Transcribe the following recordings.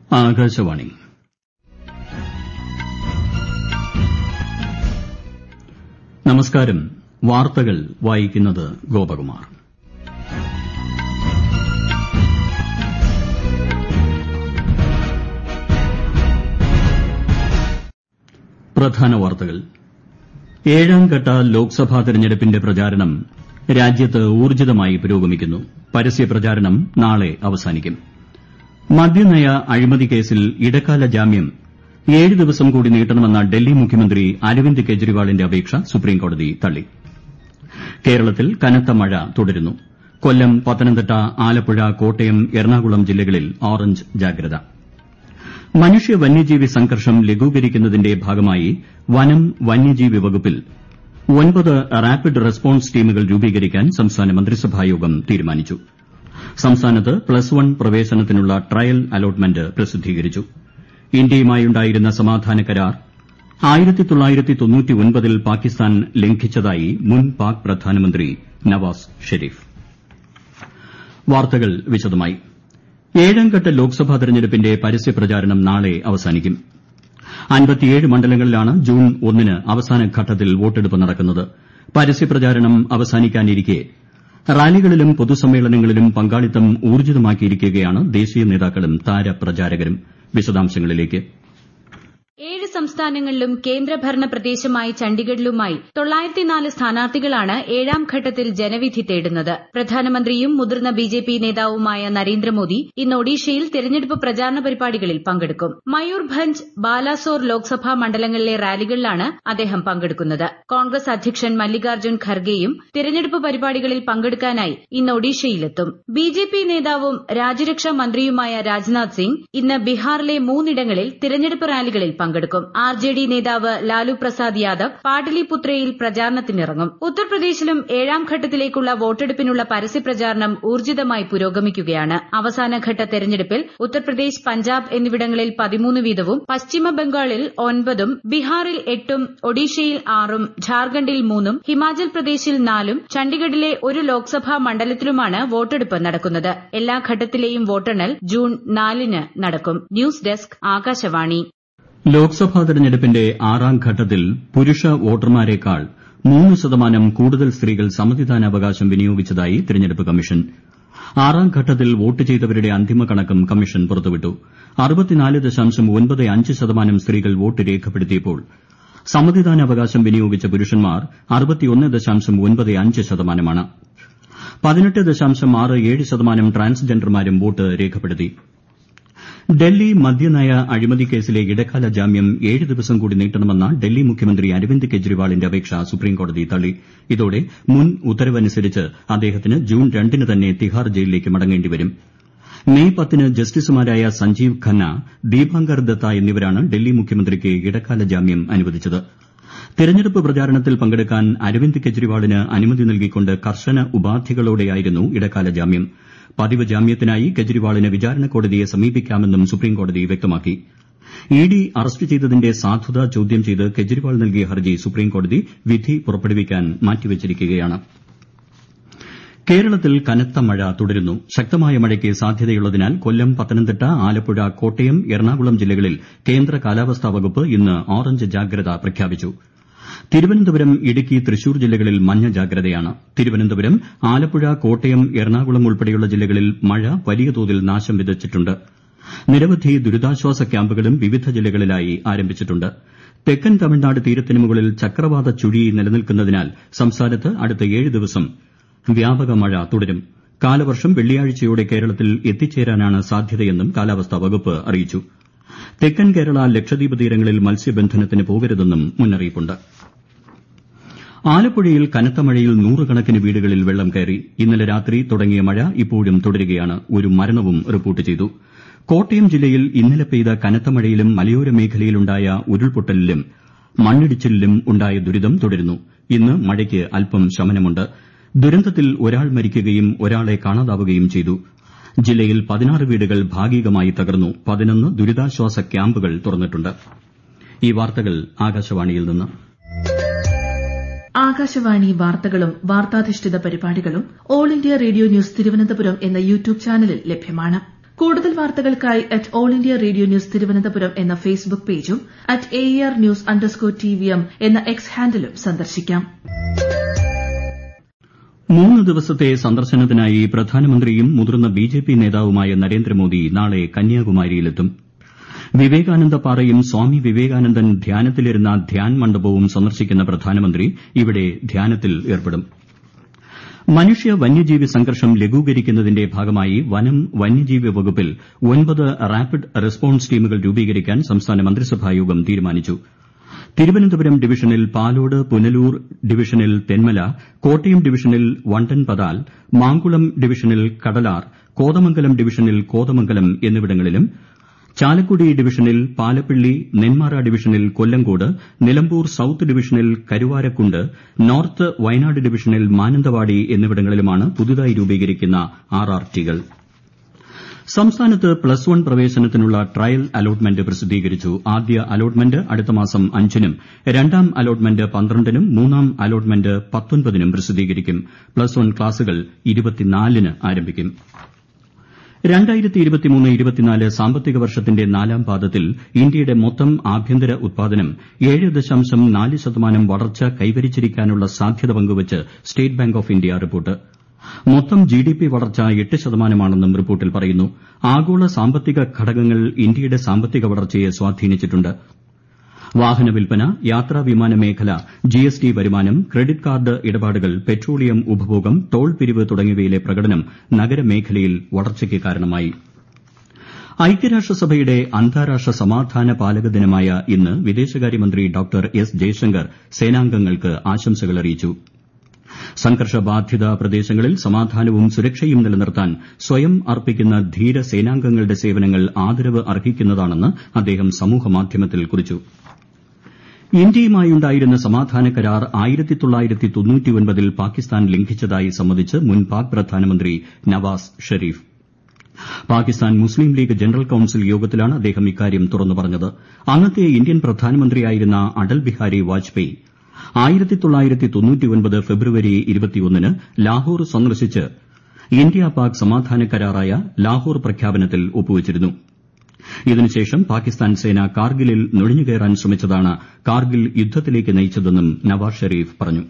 ആകാശവാണി നമസ്കാരം വാർത്തകൾ വായിക്കുന്നത് ഗോപകുമാർ പ്രധാന വാർത്തകൾ ഏഴാം ഘട്ട ലോക്സഭാ തെരഞ്ഞെടുപ്പിന്റെ പ്രചാരണം രാജ്യത്ത് ഊർജ്ജിതമായി പുരോഗമിക്കുന്നു പരസ്യ പ്രചാരണം നാളെ അവസാനിക്കും മദ്യനയ അഴിമതി കേസിൽ ഇടക്കാല ജാമ്യം ഏഴ് ദിവസം കൂടി നീട്ടണമെന്ന ഡൽഹി മുഖ്യമന്ത്രി അരവിന്ദ് കെജ്രിവാളിന്റെ അപേക്ഷ സുപ്രീംകോടതി തള്ളി കേരളത്തിൽ കനത്ത മഴ തുടരുന്നു കൊല്ലം പത്തനംതിട്ട ആലപ്പുഴ കോട്ടയം എറണാകുളം ജില്ലകളിൽ ഓറഞ്ച് ജാഗ്രത മനുഷ്യ വന്യജീവി സംഘർഷം ലഘൂകരിക്കുന്നതിന്റെ ഭാഗമായി വനം വന്യജീവി വകുപ്പിൽ ഒൻപത് റാപ്പിഡ് റെസ്പോൺസ് ടീമുകൾ രൂപീകരിക്കാൻ സംസ്ഥാന മന്ത്രിസഭായോഗം തീരുമാനിച്ചു സംസ്ഥാനത്ത് പ്ലസ് വൺ പ്രവേശനത്തിനുള്ള ട്രയൽ അലോട്ട്മെന്റ് പ്രസിദ്ധീകരിച്ചു ഇന്ത്യയുമായുണ്ടായിരുന്ന സമാധാന കരാർ ൽ പാകിസ്ഥാൻ ലംഘിച്ചതായി മുൻ പാക് പ്രധാനമന്ത്രി നവാസ് ഷെരീഫ് വാർത്തകൾ വിശദമായി ഏഴാം ഘട്ട ലോക്സഭാ തെരഞ്ഞെടുപ്പിന്റെ പരസ്യ പ്രചാരണം നാളെ അവസാനിക്കും മണ്ഡലങ്ങളിലാണ് ജൂൺ ഒന്നിന് അവസാന ഘട്ടത്തിൽ വോട്ടെടുപ്പ് നടക്കുന്നത് പരസ്യപ്രചാരണം അവസാനിക്കാനിരിക്കെ റാലികളിലും പൊതുസമ്മേളനങ്ങളിലും പങ്കാളിത്തം ഊർജ്ജിതമാക്കിയിരിക്കുകയാണ് ദേശീയ നേതാക്കളും താരപ്രചാരകരും വിശദാംശങ്ങളിലേക്ക് ഏഴ് സംസ്ഥാനങ്ങളിലും കേന്ദ്രഭരണ പ്രദേശമായ ചണ്ഡിഗഡിലുമായി തൊള്ളായിരത്തിനാല് സ്ഥാനാർത്ഥികളാണ് ഏഴാം ഘട്ടത്തിൽ ജനവിധി തേടുന്നത് പ്രധാനമന്ത്രിയും മുതിർന്ന ബിജെപി നേതാവുമായ നരേന്ദ്രമോദി ഇന്ന് ഒഡീഷയിൽ തെരഞ്ഞെടുപ്പ് പ്രചാരണ പരിപാടികളിൽ പങ്കെടുക്കും മയൂർഭഞ്ച് ബാലാസോർ ലോക്സഭാ മണ്ഡലങ്ങളിലെ റാലികളിലാണ് അദ്ദേഹം പങ്കെടുക്കുന്നത് കോൺഗ്രസ് അധ്യക്ഷൻ മല്ലികാർജ്ജുൻ ഖർഗെയും തെരഞ്ഞെടുപ്പ് പരിപാടികളിൽ പങ്കെടുക്കാനായി ഇന്ന് ഒഡീഷയിലെത്തും ബിജെപി നേതാവും രാജ്യരക്ഷാ മന്ത്രിയുമായ രാജ്നാഥ് സിംഗ് ഇന്ന് ബീഹാറിലെ മൂന്നിടങ്ങളിൽ തെരഞ്ഞെടുപ്പ് റാലികളിൽ പങ്കെടുക്കും ആർ ജെ ഡി നേതാവ് ലാലു പ്രസാദ് യാദവ് പാടലിപുത്രയിൽ പ്രചാരണത്തിനിറങ്ങും ഉത്തർപ്രദേശിലും ഏഴാം ഘട്ടത്തിലേക്കുള്ള വോട്ടെടുപ്പിനുള്ള പരസ്യപ്രചാരണം ഊർജ്ജിതമായി പുരോഗമിക്കുകയാണ് അവസാനഘട്ട തെരഞ്ഞെടുപ്പിൽ ഉത്തർപ്രദേശ് പഞ്ചാബ് എന്നിവിടങ്ങളിൽ പതിമൂന്ന് വീതവും പശ്ചിമ ബംഗാളിൽ ഒൻപതും ബീഹാറിൽ എട്ടും ഒഡീഷയിൽ ആറും ഝാർഖണ്ഡിൽ മൂന്നും ഹിമാചൽ പ്രദേശിൽ നാലും ചണ്ഡിഗഡിലെ ഒരു ലോക്സഭാ മണ്ഡലത്തിലുമാണ് വോട്ടെടുപ്പ് നടക്കുന്നത് എല്ലാ ഘട്ടത്തിലെയും വോട്ടെണ്ണൽ ജൂൺ നാലിന് നടക്കും ന്യൂസ് ഡെസ്ക് ആകാശവാണി ലോക്സഭാ തെരഞ്ഞെടുപ്പിന്റെ ആറാം ഘട്ടത്തിൽ പുരുഷ വോട്ടർമാരേക്കാൾ മൂന്ന് ശതമാനം കൂടുതൽ സ്ത്രീകൾ സമ്മതിദാനാവകാശം വിനിയോഗിച്ചതായി തെരഞ്ഞെടുപ്പ് കമ്മീഷൻ ആറാം ഘട്ടത്തിൽ വോട്ട് ചെയ്തവരുടെ അന്തിമ കണക്കും കമ്മീഷൻ പുറത്തുവിട്ടു ശതമാനം സ്ത്രീകൾ വോട്ട് രേഖപ്പെടുത്തിയപ്പോൾ സമ്മതിദാനാവകാശം വിനിയോഗിച്ച പുരുഷന്മാർ ശതമാനമാണ് പതിനെട്ട് ദശാംശം ആറ് ഏഴ് ശതമാനം ട്രാൻസ്ജെൻഡർമാരും വോട്ട് രേഖപ്പെടുത്തി ഡൽഹി മദ്യനയ അഴിമതി കേസിലെ ഇടക്കാല ജാമ്യം ഏഴ് ദിവസം കൂടി നീട്ടണമെന്ന ഡൽഹി മുഖ്യമന്ത്രി അരവിന്ദ് കെജ്രിവാളിന്റെ അപേക്ഷ സുപ്രീംകോടതി തള്ളി ഇതോടെ മുൻ ഉത്തരവനുസരിച്ച് അദ്ദേഹത്തിന് ജൂൺ രണ്ടിന് തന്നെ തിഹാർ ജയിലിലേക്ക് മടങ്ങേണ്ടിവരും മെയ് പത്തിന് ജസ്റ്റിസുമാരായ സഞ്ജീവ് ഖന്ന ദീപാങ്കർ ദത്ത എന്നിവരാണ് ഡൽഹി മുഖ്യമന്ത്രിക്ക് ഇടക്കാല ജാമ്യം അനുവദിച്ചത് തെരഞ്ഞെടുപ്പ് പ്രചാരണത്തിൽ പങ്കെടുക്കാൻ അരവിന്ദ് കെജ്രിവാളിന് അനുമതി നൽകിക്കൊണ്ട് കർശന ഉപാധികളോടെയായിരുന്നു ഇടക്കാല ജാമ്യം പതിവ് ജാമ്യത്തിനായി കെജ്രിവാളിന് വിചാരണ കോടതിയെ സമീപിക്കാമെന്നും സുപ്രീംകോടതി വ്യക്തമാക്കി ഇ ഡി അറസ്റ്റ് ചെയ്തതിന്റെ സാധുത ചോദ്യം ചെയ്ത് കെജ്രിവാൾ നൽകിയ ഹർജി സുപ്രീംകോടതി വിധി പുറപ്പെടുവിക്കാൻ മാറ്റിവച്ചിരിക്കുകയാണ് കേരളത്തിൽ കനത്ത മഴ തുടരുന്നു ശക്തമായ മഴയ്ക്ക് സാധ്യതയുള്ളതിനാൽ കൊല്ലം പത്തനംതിട്ട ആലപ്പുഴ കോട്ടയം എറണാകുളം ജില്ലകളിൽ കേന്ദ്ര കാലാവസ്ഥാ വകുപ്പ് ഇന്ന് ഓറഞ്ച് ജാഗ്രത പ്രഖ്യാപിച്ചു തിരുവനന്തപുരം ഇടുക്കി തൃശൂർ ജില്ലകളിൽ മഞ്ഞ ജാഗ്രതയാണ് തിരുവനന്തപുരം ആലപ്പുഴ കോട്ടയം എറണാകുളം ഉൾപ്പെടെയുള്ള ജില്ലകളിൽ മഴ വലിയ തോതിൽ നാശം വിതച്ചിട്ടുണ്ട് നിരവധി ദുരിതാശ്വാസ ക്യാമ്പുകളും വിവിധ ജില്ലകളിലായി ആരംഭിച്ചിട്ടുണ്ട് തെക്കൻ തമിഴ്നാട് തീരത്തിന് മുകളിൽ ചക്രവാത ചുഴി നിലനിൽക്കുന്നതിനാൽ സംസ്ഥാനത്ത് അടുത്ത ഏഴ് ദിവസം വ്യാപക മഴ തുടരും കാലവർഷം വെള്ളിയാഴ്ചയോടെ കേരളത്തിൽ എത്തിച്ചേരാനാണ് സാധ്യതയെന്നും കാലാവസ്ഥാ വകുപ്പ് അറിയിച്ചു തെക്കൻ കേരള ലക്ഷദ്വീപ് തീരങ്ങളിൽ മത്സ്യബന്ധനത്തിന് പോകരുതെന്നും മുന്നറിയിപ്പുണ്ട് ആലപ്പുഴയിൽ കനത്ത മഴയിൽ നൂറുകണക്കിന് വീടുകളിൽ വെള്ളം കയറി ഇന്നലെ രാത്രി തുടങ്ങിയ മഴ ഇപ്പോഴും തുടരുകയാണ് ഒരു മരണവും റിപ്പോർട്ട് ചെയ്തു കോട്ടയം ജില്ലയിൽ ഇന്നലെ പെയ്ത കനത്ത മഴയിലും മലയോര മേഖലയിലുണ്ടായ ഉരുൾപൊട്ടലിലും മണ്ണിടിച്ചിലിലും ഉണ്ടായ ദുരിതം തുടരുന്നു ഇന്ന് മഴയ്ക്ക് അല്പം ശമനമുണ്ട് ദുരന്തത്തിൽ ഒരാൾ മരിക്കുകയും ഒരാളെ കാണാതാവുകയും ചെയ്തു ജില്ലയിൽ പതിനാറ് വീടുകൾ ഭാഗികമായി തകർന്നു പതിനൊന്ന് ദുരിതാശ്വാസ ക്യാമ്പുകൾ തുറന്നിട്ടുണ്ട് ഈ വാർത്തകൾ ആകാശവാണിയിൽ നിന്ന് ആകാശവാണി വാർത്തകളും വാർത്താധിഷ്ഠിത പരിപാടികളും All India Radio News Thiruvananthapuram എന്ന യൂട്യൂബ് ചാനലിൽ ലഭ്യമാണ് കൂടുതൽ വാർത്തകൾക്കായി at All India Radio News Thiruvananthapuram എന്ന ഫേസ്ബുക്ക് പേജും at A R news underscore T V M എന്ന എക്സ് ഹാൻഡിലും സന്ദർശിക്കാം മൂന്ന് ദിവസത്തെ സന്ദർശനത്തിനായി പ്രധാനമന്ത്രിയും മുതിർന്ന ബിജെപി നേതാവുമായ നരേന്ദ്രമോദി നാളെ കന്യാകുമാരിയിലെത്തും വിവേകാനന്ദ പാറയും സ്വാമി വിവേകാനന്ദൻ ധ്യാനത്തിലിരുന്ന ധ്യാൻ മണ്ഡപവും സന്ദർശിക്കുന്ന പ്രധാനമന്ത്രി ഇവിടെ ധ്യാനത്തിൽ ഏർപ്പെടും മനുഷ്യ വന്യജീവി സംഘർഷം ലഘൂകരിക്കുന്നതിന്റെ ഭാഗമായി വനം വന്യജീവി വകുപ്പിൽ ഒൻപത് റാപ്പിഡ് റെസ്പോൺസ് ടീമുകൾ രൂപീകരിക്കാൻ സംസ്ഥാന മന്ത്രിസഭായോഗം തീരുമാനിച്ചു തിരുവനന്തപുരം ഡിവിഷനിൽ പാലോട് പുനലൂർ ഡിവിഷനിൽ തെന്മല കോട്ടയം ഡിവിഷനിൽ വണ്ടൻപതാൽ മാങ്കുളം ഡിവിഷനിൽ കടലാർ കോതമംഗലം ഡിവിഷനിൽ കോതമംഗലം എന്നിവിടങ്ങളിലും ചാലക്കുടി ഡിവിഷനിൽ പാലപ്പിള്ളി നെന്മാറ ഡിവിഷനിൽ കൊല്ലങ്കോട് നിലമ്പൂർ സൌത്ത് ഡിവിഷനിൽ കരുവാരക്കുണ്ട് നോർത്ത് വയനാട് ഡിവിഷനിൽ മാനന്തവാടി എന്നിവിടങ്ങളിലുമാണ് പുതുതായി രൂപീകരിക്കുന്ന ആർ ആർ ടികൾ സംസ്ഥാനത്ത് പ്ലസ് വൺ പ്രവേശനത്തിനുള്ള ട്രയൽ അലോട്ട്മെന്റ് പ്രസിദ്ധീകരിച്ചു ആദ്യ അലോട്ട്മെന്റ് അടുത്ത മാസം അഞ്ചിനും രണ്ടാം അലോട്ട്മെന്റ് പന്ത്രണ്ടിനും മൂന്നാം അലോട്ട്മെന്റ് പത്തൊൻപതിനും പ്രസിദ്ധീകരിക്കും പ്ലസ് വൺ ക്ലാസുകൾ ഇരുപത്തിനാലിന് ആരംഭിക്കും സാമ്പത്തിക വർഷത്തിന്റെ നാലാം പാദത്തിൽ ഇന്ത്യയുടെ മൊത്തം ആഭ്യന്തര ഉത്പാദനം ഏഴ് ദശാംശം നാല് ശതമാനം വളർച്ച കൈവരിച്ചിരിക്കാനുള്ള സാധ്യത പങ്കുവച്ച് State Bank of India report മൊത്തം ജിഡിപി വളർച്ച എട്ട് ശതമാനമാണെന്നും റിപ്പോർട്ടിൽ പറയുന്നു ആഗോള സാമ്പത്തിക ഘടകങ്ങൾ ഇന്ത്യയുടെ സാമ്പത്തിക വളർച്ചയെ സ്വാധീനിച്ചിട്ടുണ്ട് വാഹന വിൽപ്പന യാത്രാ വിമാന മേഖല ജിഎസ്ടി വരുമാനം ക്രെഡിറ്റ് കാർഡ് ഇടപാടുകൾ പെട്രോളിയം ഉപഭോഗം ടോൾ പിരിവ് തുടങ്ങിയവയിലെ പ്രകടനം നഗരമേഖലയിൽ വളർച്ചയ്ക്ക് കാരണമായി ഐക്യരാഷ്ട്രസഭയുടെ അന്താരാഷ്ട്ര സമാധാന പാലക ദിനമായ ഇന്ന് വിദേശകാര്യമന്ത്രി ഡോക്ടർ എസ് ജയശങ്കർ സേനാംഗങ്ങൾക്ക് ആശംസകൾ അറിയിച്ചു സംഘർഷബാധിത പ്രദേശങ്ങളിൽ സമാധാനവും സുരക്ഷയും നിലനിർത്താൻ സ്വയം അർപ്പിക്കുന്ന ധീര സേനാംഗങ്ങളുടെ സേവനങ്ങൾ ആദരവ് അർഹിക്കുന്നതാണെന്ന് അദ്ദേഹം സമൂഹമാധ്യമത്തിൽ കുറിച്ചു ഇന്ത്യയുമായുണ്ടായിരുന്ന സമാധാന കരാർ ൽ പാകിസ്ഥാൻ ലംഘിച്ചതായി സമ്മതിച്ച് മുൻ പാക് പ്രധാനമന്ത്രി നവാസ് ഷെരീഫ് പാകിസ്ഥാൻ മുസ്ലിം ലീഗ് ജനറൽ കൌൺസിൽ യോഗത്തിലാണ് അദ്ദേഹം ഇക്കാര്യം തുറന്നു പറഞ്ഞത് അന്നത്തെ ഇന്ത്യൻ പ്രധാനമന്ത്രിയായിരുന്ന അടൽ ബിഹാരി വാജ്പേയി ഫെബ്രുവരി ന് ലാഹോർ സന്ദർശിച്ച് ഇന്ത്യ പാക് സമാധാന കരാറായ ലാഹോർ പ്രഖ്യാപനത്തിൽ ഒപ്പുവച്ചിരുന്നു ഇതിനുശേഷം പാകിസ്ഥാൻ സേന കാർഗിലിൽ നുഴഞ്ഞുകയറാൻ ശ്രമിച്ചതാണ് കാർഗിൽ യുദ്ധത്തിലേക്ക് നയിച്ചതെന്നും നവാസ് ഷെരീഫ് പറഞ്ഞു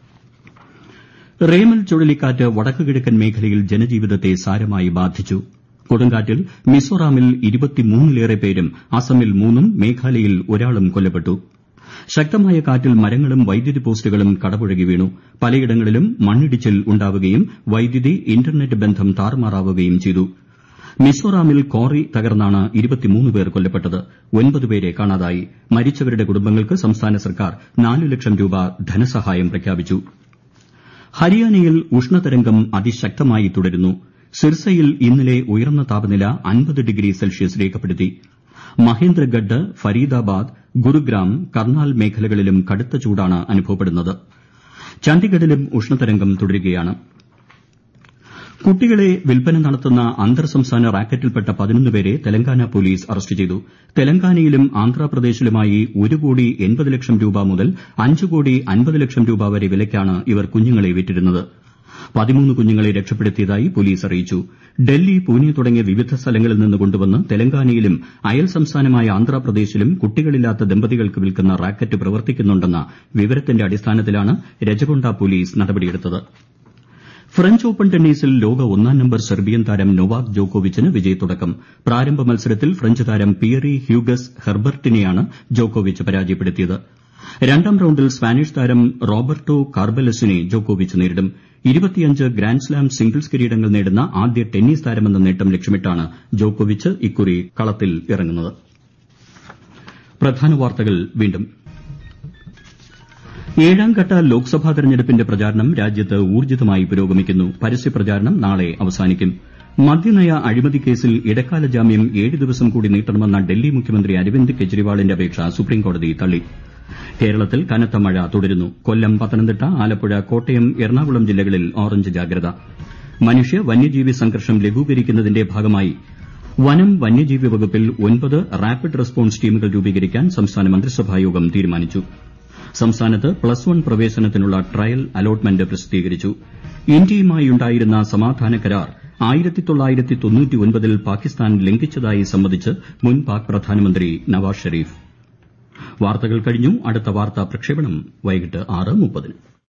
റേമൽ ചുഴലിക്കാറ്റ് വടക്ക് കിഴക്കൻ മേഖലയിൽ ജനജീവിതത്തെ സാരമായി ബാധിച്ചു കൊടുങ്കാറ്റിൽ മിസോറാമിൽ ലേറെ പേരും അസമിൽ മൂന്നും മേഘാലയയിൽ ഒരാളും കൊല്ലപ്പെട്ടു ശക്തമായ കാറ്റിൽ മരങ്ങളും വൈദ്യുതി പോസ്റ്റുകളും കടപുഴകി വീണു പലയിടങ്ങളിലും മണ്ണിടിച്ചിൽ ഉണ്ടാവുകയും വൈദ്യുതി ഇന്റർനെറ്റ് ബന്ധം താറുമാറാവുകയും ചെയ്തു മിസോറാമിൽ ക്വാറി തകർന്നാണ് പേർ കൊല്ലപ്പെട്ടത് ഒൻപത് പേരെ കാണാതായി മരിച്ചവരുടെ കുടുംബങ്ങൾക്ക് സംസ്ഥാന സർക്കാർ നാല് ലക്ഷം രൂപ ധനസഹായം പ്രഖ്യാപിച്ചു ഹരിയാനയിൽ ഉഷ്ണതരംഗം അതിശക്തമായി തുടരുന്നു സിർസയിൽ ഇന്നലെ ഉയർന്ന താപനില അൻപത് ഡിഗ്രി സെൽഷ്യസ് രേഖപ്പെടുത്തി മഹേന്ദ്രഗഡ് ഫരീദാബാദ് ഗുരുഗ്രാം കർണാൽ മേഖലകളിലും കടുത്ത ചൂടാണ് അനുഭവപ്പെടുന്നത് ചണ്ഡിഗഡിലും ഉഷ്ണതരംഗം തുടരുകയാണ് കുട്ടികളെ വിൽപ്പന നടത്തുന്ന അന്തർ സംസ്ഥാന റാക്കറ്റിൽപ്പെട്ട പതിനൊന്ന് പേരെ തെലങ്കാന പോലീസ് അറസ്റ്റ് ചെയ്തു തെലങ്കാനയിലും ആന്ധ്രാപ്രദേശിലുമായി ഒരു കോടി എൺപത് ലക്ഷം രൂപ മുതൽ അഞ്ച് കോടി അൻപത് ലക്ഷം രൂപ വരെ വിലയ്ക്കാണ് ഇവർ കുഞ്ഞുങ്ങളെ വിറ്റിരുന്നത് പതിമൂന്ന് കുഞ്ഞുങ്ങളെ രക്ഷപ്പെടുത്തിയതായി പോലീസ് അറിയിച്ചു ഡൽഹി പൂനെ തുടങ്ങിയ വിവിധ സ്ഥലങ്ങളിൽ നിന്ന് കൊണ്ടുവന്ന് തെലങ്കാനയിലും അയൽ സംസ്ഥാനമായ ആന്ധ്രാപ്രദേശിലും കുട്ടികളില്ലാത്ത ദമ്പതികൾക്ക് വിൽക്കുന്ന റാക്കറ്റ് പ്രവർത്തിക്കുന്നുണ്ടെന്ന വിവരത്തിന്റെ അടിസ്ഥാനത്തിലാണ് രജകൊണ്ട പോലീസ് നടപടിയെടുത്തത് ഫ്രഞ്ച് ഓപ്പൺ ടെന്നീസിൽ ലോക ഒന്നാം നമ്പർ സെർബിയൻ താരം നൊവാക് ജോക്കോവിച്ചിന് വിജയത്തുടക്കം പ്രാരംഭ മത്സരത്തിൽ ഫ്രഞ്ച് താരം പിയറി ഹ്യൂഗസ് ഹെർബർട്ടിനെയാണ് ജോക്കോവിച്ച് പരാജയപ്പെടുത്തിയത് രണ്ടാം റൌണ്ടിൽ സ്പാനിഷ് താരം റോബർട്ടോ കാർബലസിനെ ജോക്കോവിച്ച് നേരിടും ഗ്രാൻഡ്സ്ലാം സിംഗിൾസ് കിരീടങ്ങൾ നേടുന്ന ആദ്യ ടെന്നീസ് താരമെന്ന നേട്ടം ലക്ഷ്യമിട്ടാണ് ജോക്കോവിച്ച് ഇക്കുറി കളത്തിലിറങ്ങുന്നത് ഏഴാംഘട്ട ലോക്സഭാ തെരഞ്ഞെടുപ്പിന്റെ പ്രചാരണം രാജ്യത്ത് ഊർജ്ജിതമായി പുരോഗമിക്കുന്നു പരസ്യപ്രചാരണം നാളെ അവസാനിക്കും മദ്യനയ അഴിമതി കേസിൽ ഇടക്കാല ജാമ്യം ഏഴ് ദിവസം കൂടി നീട്ടണമെന്ന ഡൽഹി മുഖ്യമന്ത്രി അരവിന്ദ് കെജ്രിവാളിന്റെ അപേക്ഷ സുപ്രീംകോടതി തള്ളി കേരളത്തിൽ കനത്ത മഴ തുടരുന്നു കൊല്ലം പത്തനംതിട്ട ആലപ്പുഴ കോട്ടയം എറണാകുളം ജില്ലകളിൽ ഓറഞ്ച് ജാഗ്രത മനുഷ്യ വന്യജീവി സംഘർഷം ലഘൂകരിക്കുന്നതിന്റെ ഭാഗമായി വനം വന്യജീവി വകുപ്പിൽ ഒൻപത് റാപ്പിഡ് റെസ്പോൺസ് ടീമുകൾ രൂപീകരിക്കാൻ സംസ്ഥാന മന്ത്രിസഭായോഗം തീരുമാനിച്ചു സംസ്ഥാനത്ത് പ്ലസ് വൺ പ്രവേശനത്തിനുള്ള ട്രയൽ അലോട്ട്മെന്റ് പ്രസിദ്ധീകരിച്ചു ഇന്ത്യയുമായുണ്ടായിരുന്ന സമാധാന കരാർ ൽ പാകിസ്ഥാൻ ലംഘിച്ചതായി സമ്മതിച്ച് മുൻ പാക് പ്രധാനമന്ത്രി നവാസ് ഷെരീഫ് വാർത്തകൾ കഴിഞ്ഞു അടുത്ത വാർത്താ പ്രക്ഷേപണം വൈകിട്ട് ആറ് മുപ്പതിന്